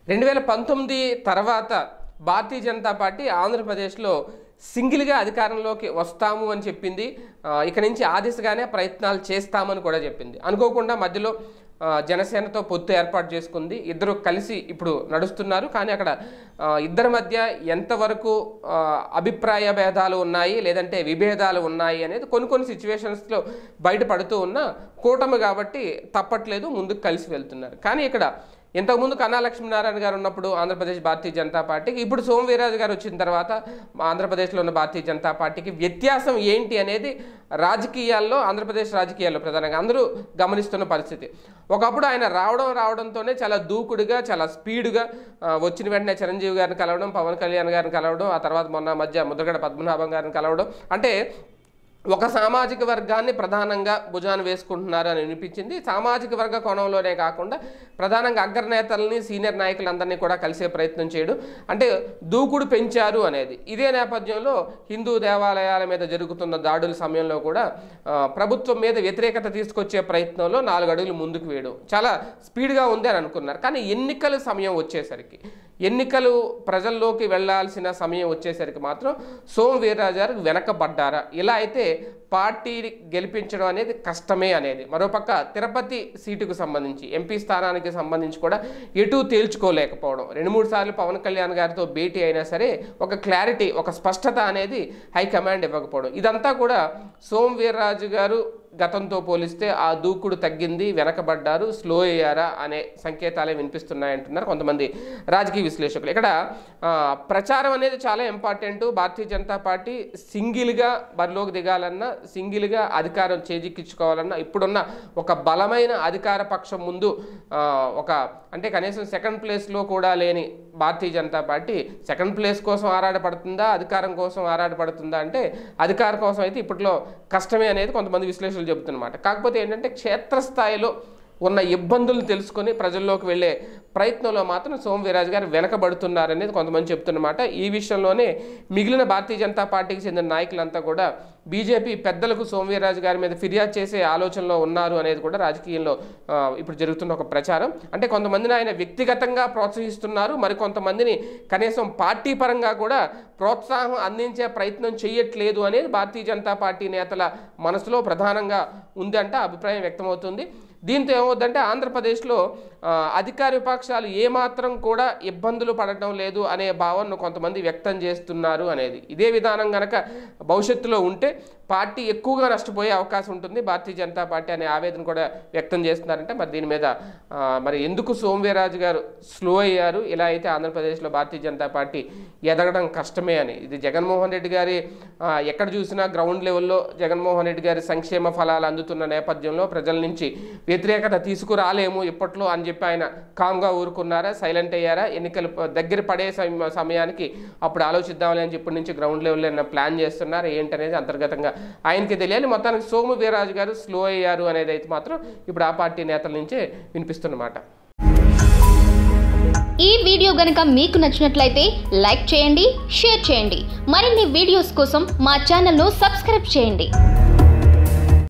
రెండు వేల పంతొమ్మిది తర్వాత భారతీయ జనతా పార్టీ ఆంధ్రప్రదేశ్లో సింగిల్గా అధికారంలోకి వస్తాము అని చెప్పింది ఆ, ఇక నుంచి ఆ దిశగానే ప్రయత్నాలు చేస్తామని కూడా చెప్పింది అనుకోకుండా మధ్యలో ఆ, జనసేనతో పొత్తు ఏర్పాటు చేసుకుంది ఇద్దరు కలిసి ఇప్పుడు నడుస్తున్నారు కానీ అక్కడ ఆ, ఇద్దరి మధ్య ఎంతవరకు ఆ, అభిప్రాయ భేదాలు ఉన్నాయి లేదంటే విభేదాలు ఉన్నాయి అనేది కొన్ని కొన్ని సిచ్యువేషన్స్లో బయటపడుతూ ఉన్న కూటమి కాబట్టి తప్పట్లేదు ముందుకు కలిసి వెళ్తున్నారు కానీ ఇక్కడ ఇంతకుముందు కన్నా లక్ష్మీనారాయణ గారు ఉన్నప్పుడు ఆంధ్రప్రదేశ్ భారతీయ జనతా పార్టీకి ఇప్పుడు సోము వీర్రాజు గారు వచ్చిన తర్వాత ఆంధ్రప్రదేశ్లో ఉన్న భారతీయ జనతా పార్టీకి వ్యత్యాసం ఏంటి అనేది రాజకీయాల్లో ఆంధ్రప్రదేశ్ రాజకీయాల్లో ప్రధానంగా అందరూ గమనిస్తున్న పరిస్థితి ఒకప్పుడు ఆయన రావడం రావడంతోనే చాలా దూకుడుగా చాలా స్పీడ్గా ఆ, వచ్చిన వెంటనే చిరంజీవి గారిని కలవడం పవన్ కళ్యాణ్ గారిని కలవడం ఆ తర్వాత మొన్న మధ్య ముద్రగడ పద్మనాభం గారిని కలవడం అంటే ఒక సామాజిక వర్గాన్ని ప్రధానంగా భుజాన వేసుకుంటున్నారు అని అనిపించింది సామాజిక వర్గ కోణంలోనే కాకుండా ప్రధానంగా అగ్రనేతల్ని సీనియర్ నాయకులందరినీ కూడా కలిసే ప్రయత్నం చేయడం అంటే దూకుడు పెంచారు అనేది ఇదే నేపథ్యంలో హిందూ దేవాలయాల మీద జరుగుతున్న దాడుల సమయంలో కూడా ఆ, ప్రభుత్వం మీద వ్యతిరేకత తీసుకొచ్చే ప్రయత్నంలో నాలుగు అడుగులు ముందుకు వేయడం చాలా స్పీడ్గా ఉంది అని అనుకున్నారు కానీ ఎన్నికల సమయం వచ్చేసరికి ఎన్నికలు ప్రజల్లోకి వెళ్ళాల్సిన సమయం వచ్చేసరికి మాత్రం సోము వీర్రాజు గారు వెనకబడ్డారా ఇలా అయితే పార్టీని గెలిపించడం అనేది కష్టమే అనేది మరోపక్క తిరుపతి సీటుకు సంబంధించి ఎంపీ స్థానానికి సంబంధించి కూడా ఎటు తేల్చుకోలేకపోవడం రెండు మూడు సార్లు పవన్ కళ్యాణ్ గారితో భేటీ అయినా సరే ఒక క్లారిటీ ఒక స్పష్టత అనేది హైకమాండ్ ఇవ్వకపోవడం ఇదంతా కూడా సోము వీర్రాజు గారు గతంతో పోలిస్తే ఆ దూకుడు తగ్గింది వెనకబడ్డారు స్లో అయ్యారా అనే సంకేతాలే వినిపిస్తున్నాయంటున్నారు కొంతమంది రాజకీయ విశ్లేషకులు ఇక్కడ ఆ, ప్రచారం అనేది చాలా ఇంపార్టెంట్ భారతీయ జనతా పార్టీ సింగిల్గా బరిలోకి దిగాలన్నా సింగిల్గా అధికారం చేజిక్కించుకోవాలన్నా ఇప్పుడున్న ఒక బలమైన అధికార పక్షం ముందు ఆ, ఒక అంటే కనీసం సెకండ్ ప్లేస్లో కూడా లేని Bharatiya Janata Party second place కోసం ఆరాటపడుతుందా అధికారం కోసం ఆరాటపడుతుందా అంటే అధికారం కోసం అయితే ఇప్పట్లో కష్టమే అనేది కొంతమంది విశ్లేషకులు చెబుతున్నమాట కాకపోతే ఏంటంటే క్షేత్రస్థాయిలో ఉన్న ఇబ్బందులను తెలుసుకొని ప్రజల్లోకి వెళ్ళే ప్రయత్నంలో మాత్రం సోము వీరాజు గారు వెనకబడుతున్నారనేది కొంతమంది చెప్తున్నమాట ఈ విషయంలోనే మిగిలిన భారతీయ జనతా పార్టీకి చెందిన నాయకులంతా కూడా బీజేపీ పెద్దలకు సోము వీర్రాజు గారి మీద ఫిర్యాదు చేసే ఆలోచనలో ఉన్నారు అనేది కూడా రాజకీయంలో ఆ, ఇప్పుడు జరుగుతున్న ఒక ప్రచారం అంటే కొంతమందిని ఆయన వ్యక్తిగతంగా ప్రోత్సహిస్తున్నారు మరికొంతమందిని కనీసం పార్టీ పరంగా కూడా ప్రోత్సాహం అందించే ప్రయత్నం చేయట్లేదు అనేది భారతీయ జనతా పార్టీ నేతల మనసులో ప్రధానంగా ఉందంట అభిప్రాయం వ్యక్తమవుతుంది దీంతో ఏమవుద్దంటే ఆంధ్రప్రదేశ్లో ఆ, అధికార విపక్షాలు ఏమాత్రం కూడా ఇబ్బందులు పడటం లేదు అనే భావనను కొంతమంది వ్యక్తం చేస్తున్నారు అనేది ఇదే విధానం గనక భవిష్యత్తులో ఉంటే పార్టీ ఎక్కువగా నష్టపోయే అవకాశం ఉంటుంది భారతీయ జనతా పార్టీ అనే ఆవేదన కూడా వ్యక్తం చేస్తున్నారంటే మరి దీని మీద ఆ, మరి ఎందుకు సోమవీరాజు గారు స్లో అయ్యారు ఇలా అయితే ఆంధ్రప్రదేశ్లో భారతీయ జనతా పార్టీ ఎదగడం కష్టమే అని ఇది జగన్మోహన్ రెడ్డి గారి ఆ, ఎక్కడ చూసినా గ్రౌండ్ లెవెల్లో జగన్మోహన్ రెడ్డి గారి సంక్షేమ ఫలాలు అందుతున్న నేపథ్యంలో ప్రజల నుంచి వ్యతిరేకత తీసుకురాలేము ఇప్పట్లో అని చెప్పి ఆయన కామ్గా ఊరుకున్నారా సైలెంట్ అయ్యారా ఎన్నికలు ప- దగ్గర పడే సమ- సమయానికి అప్పుడు ఆలోచిద్దామని అని చెప్పి నుంచి గ్రౌండ్ లెవెల్లో ఏమైనా ప్లాన్ చేస్తున్నారు ఏంటనేది అంతర్గతంగా ఆయనకి తెలియాలి మొత్తానికి సోము వీర్రాజు గారు స్లో అయ్యారు అనేది అయితే మాత్రం ఇప్పుడు ఆ పార్టీ నేతల నుంచే వినిపిస్తున్నమాట ఈ వీడియో గనుక మీకు నచ్చినట్లయితే లైక్ చేయండి షేర్ చేయండి మరిన్ని వీడియోస్ కోసం మా ఛానల్ను సబ్స్క్రైబ్ చేయండి